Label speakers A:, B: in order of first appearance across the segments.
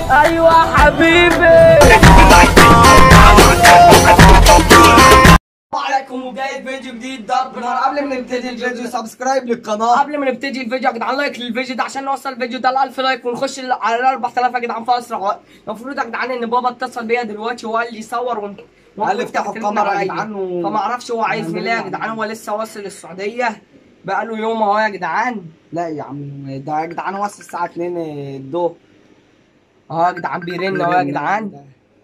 A: ايوه حبيبي السلام عليكم وبداية فيديو جديد ضرب نار قبل ما نبتدي الفيديو
B: سبسكرايب للقناه
A: قبل ما نبتدي الفيديو يا جدعان لايك للفيديو ده عشان نوصل الفيديو ده ل 1000 لايك ونخش ال- على ال 4000 يا جدعان في اسرع وقت المفروض يا جدعان ان بابا اتصل بيا دلوقتي وقال لي صور ون...
B: قال لي افتحوا الكاميرا يا جدعان و-
A: فما اعرفش هو عايزني ليه يا جدعان هو لسه واصل السعودية بقاله يوم اهو يا جدعان
B: لا يا عم ده يا جدعان وصل الساعه 2 الظهر
A: اهو يا جدعان بيرن اهو يا جدعان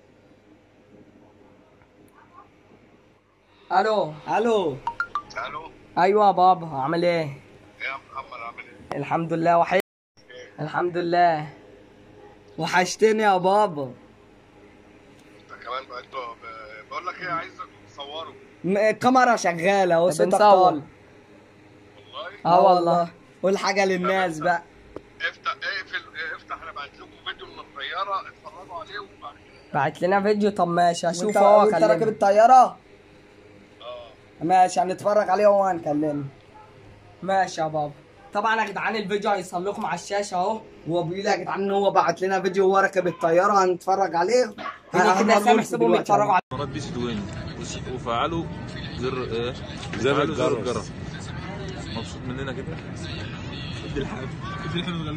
A: الو
B: الو
C: الو
A: ايوه يا بابا عامل ايه
C: يا محمد عامل ايه؟
A: الحمد لله وحيد الحمد لله
B: وحشتني يا بابا
C: انت كمان بقى انتوا ب- بقول لك ايه عايزك تصوروا
B: م- الكاميرا شغاله
A: طب
B: وصوتك
A: نصور.
B: طالع
C: والله
A: اه والله
B: قول حاجه للناس بقى
C: افتح اقفل افتح انا بعت لكم فيديو من الطياره اتفرجوا عليه وبعد كده
A: بعت لنا فيديو طب ماشي
B: وانت
A: اشوف هو
B: وانت راكب
A: كلمني
B: الطياره
C: اه
B: ماشي هنتفرج عليه وهو هنكلمه
A: ماشي يا بابا طبعا يا جدعان الفيديو هيصل لكم على الشاشه اهو
B: هو بيقول يا جدعان ان هو بعت لنا فيديو وهو راكب الطياره هنتفرج عليه
A: يعني كده سامح سيبهم يتفرجوا على
D: قناه بي سي وين وفعلوا زر ايه زر الجرس مبسوط مننا كده ادي الحاجه ادي الحاجه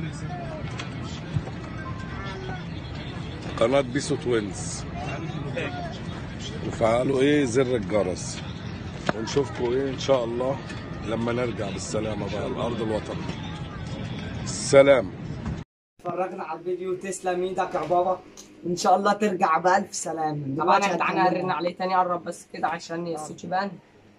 E: قناة بيسو توينز وفعلوا ايه زر الجرس ونشوفكم ايه ان شاء الله لما نرجع بالسلامة بقى لأرض الوطن السلام
B: اتفرجنا على الفيديو تسلم ايدك يا بابا ان شاء الله ترجع بألف سلامة
A: طبعا يا
B: دلوقتي
A: جدعان
B: هتكلمنا.
A: هرن عليه تاني قرب بس كده عشان الصوت يبان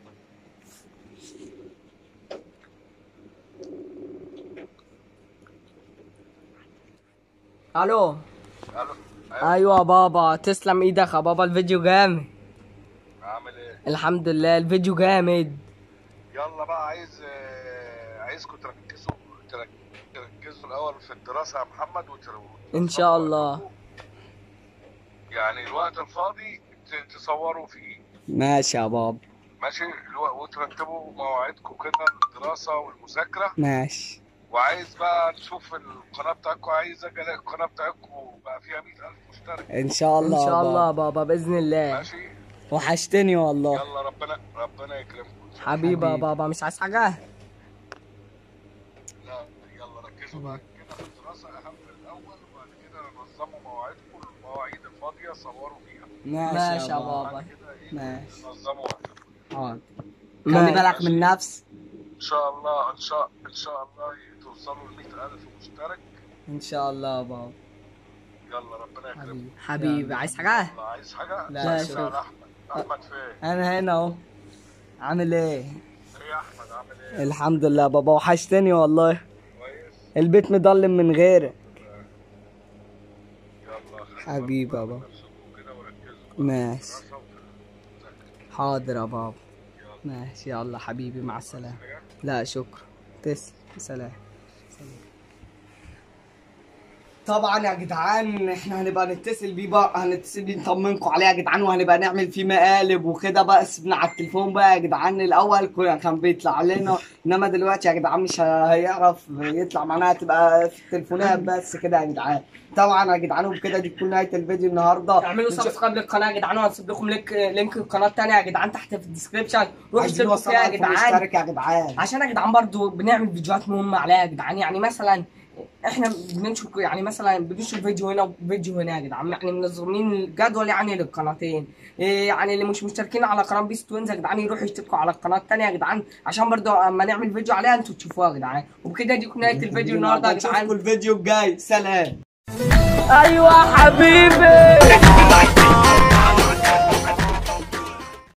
A: الو
C: الو
A: ايوه يا بابا تسلم ايدك يا بابا الفيديو جامد
C: عامل ايه؟
A: الحمد لله الفيديو جامد
C: يلا بقى عايز آه، عايزكم تركزوا ترك- تركزوا الاول في الدراسه يا محمد وتر-
A: ان شاء الله
C: يعني الوقت الفاضي ت- تصوروا فيه
B: ماشي يا بابا
C: ماشي الو- وترتبوا مواعيدكم كده الدراسه والمذاكره
B: ماشي
C: وعايز بقى نشوف القناه بتاعتكم عايز اجي الاقي القناه بتاعتكم بقى فيها 100000 مشترك
B: ان شاء
A: ان
B: الله
A: شاء
B: يا
A: الله يا
B: بابا.
A: بابا باذن الله
C: ماشي
B: وحشتني والله
C: يلا ربنا ربنا يكرمكم
A: حبيبي يا
B: حبيبي.
A: بابا مش عايز حاجه
C: لا يلا ركزوا بقى كده في الدراسة أهم الاول وبعد كده نظموا مواعيدكم المواعيد الفاضية صوروا فيها
A: ماشي يا
C: بعد
A: بابا
C: كده إيه
B: ماشي
C: نظموا وقتكم
B: حاضر
A: ماشي.
B: خلي بالك من نفس
C: إن شاء الله إن شاء إن شاء الله توصلوا ل 100000 مشترك
B: ان شاء الله يا بابا
C: يلا ربنا يكرمكم
A: حبيبي عايز حاجه
C: يلا عايز حاجة؟
B: لا،
C: سلام على أحمد أحمد فين؟
B: انا هنا اهو عامل ايه
C: إيه يا أحمد عامل إيه؟
B: الحمد لله يا بابا وحشتني والله
C: كويس؟
B: البيت مضلم من غيرك
C: يلا خلي
B: حبيبي يا
C: بالكم
B: بابا
C: من نفسكم كده وركزوا بقى
B: ماشي
C: في الدراسة وفي المذاكرة
B: حاضر يا بابا ماشي يلا حبيبي مع السلامة لا شكرا تسلم سلام طبعا يا جدعان احنا هنبقى نتصل بيه بقى هنتصل بيه نطمنكم عليه يا جدعان وهنبقى نعمل فيه مقالب وكده بقى سيبنا على التليفون بقى يا جدعان الاول كنا- كان بيطلع لنا انما دلوقتي يا جدعان مش هيعرف يطلع معانا هتبقى في التليفونات بس كده يا جدعان طبعا يا جدعان وبكده دي تكون نهايه الفيديو النهارده
A: اعملوا
B: إن شاء-
A: سبسكرايب للقناه يا جدعان وهنسيب لكم لينك لينك القناه الثانيه يا جدعان تحت في الديسكربشن روحوا
B: عايزين
A: اشتركوا
B: نوصل
A: فيها يا
B: 1000
A: جدعان
B: مشترك يا جدعان
A: عشان يا جدعان برضو بنعمل فيديوهات مهمه عليها يا جدعان يعني مثلا احنا بننشر يعني مثلا بننشر فيديو هنا وفيديو هنا يا جدعان يعني منظمين الجدول يعني للقناتين إيه يعني اللي مش مشتركين على قناه بيس توينز يا جدعان يروحوا يشتركوا على القناه الثانيه يا جدعان عشان برضو اما نعمل فيديو عليها انتوا تشوفوها يا جدعان وبكده دي نهايه الفيديو النهارده يا
B: نشوفكم
A: جدعان
B: الفيديو الجاي سلام
A: ايوه حبيبي